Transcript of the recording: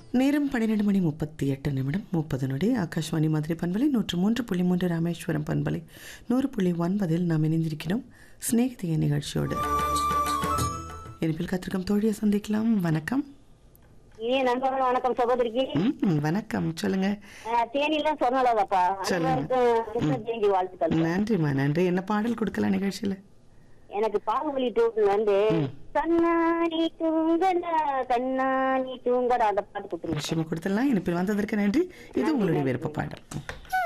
நேரம் பன்னிரெண்டு மணி முப்பத்தி எட்டு நிமிடம் முப்பது நொடி ஆகாஷ்வாணி மதுரை பண்பலை நூற்று மூன்று புள்ளி மூன்று ராமேஸ்வரம் பண்பலை நூறு புள்ளி ஒன்பதில் நாம் இணைந்திருக்கிறோம் சிநேகிதிய நிகழ்ச்சியோடு இனிப்பில் கத்திருக்கும் தோழியை சந்திக்கலாம் வணக்கம் இனிய நண்பர்கள் வணக்கம் சகோதரிக்கு ம், வணக்கம் சொல்லுங்க அஹ், தேனியில சொன்னலப்பா சொல்லுங்க. கிருஷ்ண ஜெயந்தி வாழ்த்துக்கள் நன்றிம்மா நன்றி என்ன பாடல் கொடுக்கலாம் நிகழ்ச்சியில் எனக்கு பாகுபலி டூல வந்து கண்ணாடி தூங்கடா கண்ணாடி தூங்கடா அந்த பாட்டு கொடுத்துருங்க விஷயமா கொடுத்துடலாம் இனிப்பில் வந்ததற்கு நன்றி இது உங்களுடைய விருப்ப பாடல்